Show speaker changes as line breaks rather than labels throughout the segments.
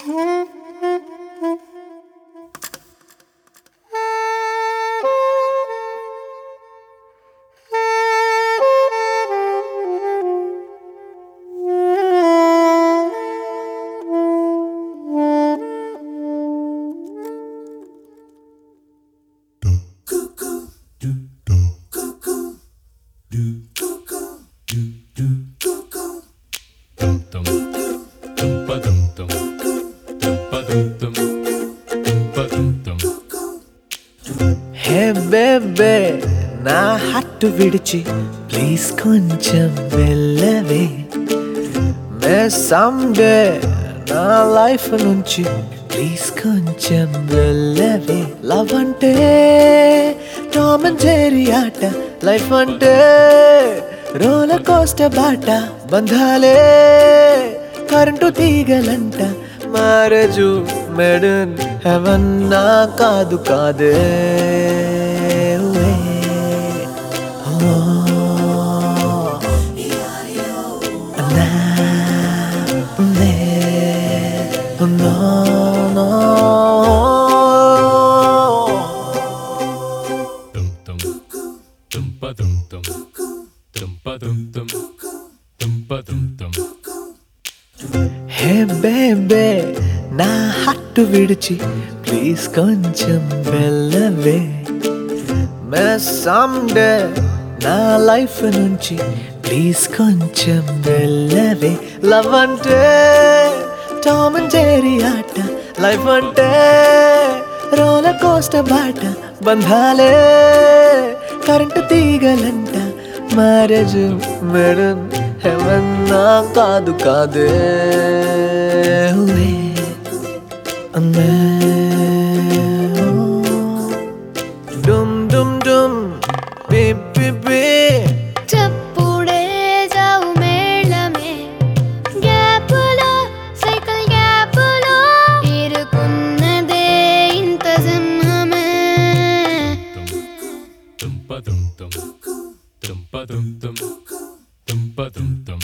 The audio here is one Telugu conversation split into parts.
హే బేబే నా హట్టు విడిచి ప్లీజ్ కొంచెం వెళ్ళవే మే సమ్డే నా లైఫ్ నుంచి ప్లీజ్ కొంచెం వెళ్ళవే లవ్ అంటే టామ్ అండ్ జెర్రీ ఆట లైఫ్ అంటే రోలర్ కోస్టర్ బాట బంధాలే కరెంటు తీగలంట మారజు మెడన్ హెవన్ నా కాదు కాదే ఉవే. ఓ. నా ఉందే. No, no.
dum dum dum ba dum dum dum ba dum dum dum ba dum dum
hey baby నా హట్టు విడిచి ప్లీజ్ కొంచెం వెళ్ళవే మే సమ్డే నా లైఫ్ నుంచి ప్లీజ్ కొంచెం వెళ్ళవే లవ్ అంటే టామ్ అండ్ జెర్రీ ఆట లైఫ్ అంటే రోలర్ కోస్టర్ బాట బంధాలే కరెంటు తీగలంట మ్యారేజ్ మేడం హెవెన్ నా కాదు కాదే ఉవే. అమ్మే. డుమ్ డుమ్ డుమ్ బి బి బి
చప్పుడే జావు మేళమే గ్యాపులో సైకిల్ గ్యాపులో ఇరుకున్నదే ఇంత సింహమే
dum ba dum dum dum ba dum dum dum ba dum dum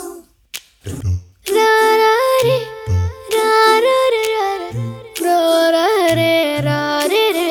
రారారే రారారే రారారే రారారే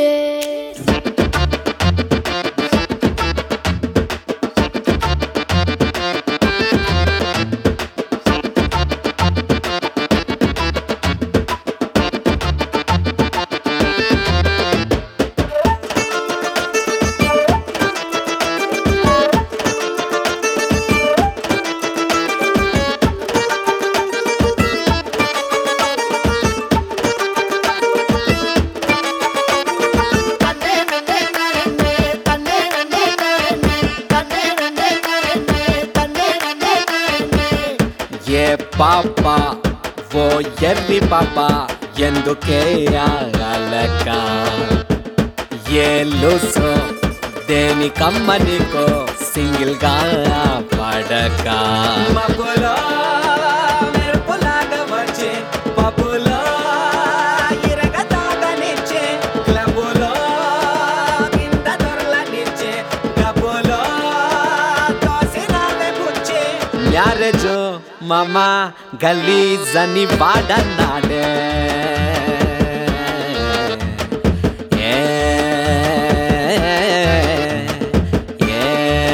ఏ పాప ఓ ఎర్రి పాప ఎందుకే ఆగలక ఏ లూసు దేనికమ్మ నీకో సింగిల్ గా పడక మబ్బులో మెరుపులాగా వచ్చే పబ్బులో ఇరగతాగనిచ్చే క్లబ్బులో కింద దొరలనిచ్చే డబ్బులో తోసినావే బుచ్చే మ్యారేజ్ మామ గలీజ్ అని వాడన్నాడే ఏ, ఏ,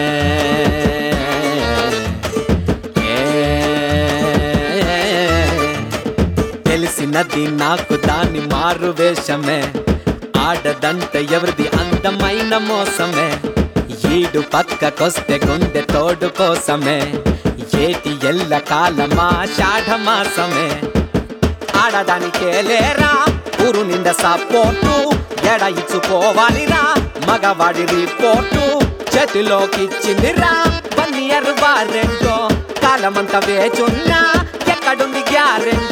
ఏ. తెలిసినది నాకు దాని మారు వేషమే ఆడదంటే ఎవరిది అందమైన మోసమే ఈడు పక్కకొస్తే గుండె తోడు కోసమే ఏటి ఎల్ల కాలమా షాఢ మాసమే ఆడదానికే లేరా ఊరు నింద సపోర్టు ఎడ ఇచ్చుకోవాలిరా మగవాడి రిపోర్టు చేతిలోకిచ్చిందిరా వన్ ఇయర్ వారెంటో కాలమంతా వేచున్నా ఎక్కడుంది గ్యారెంటీ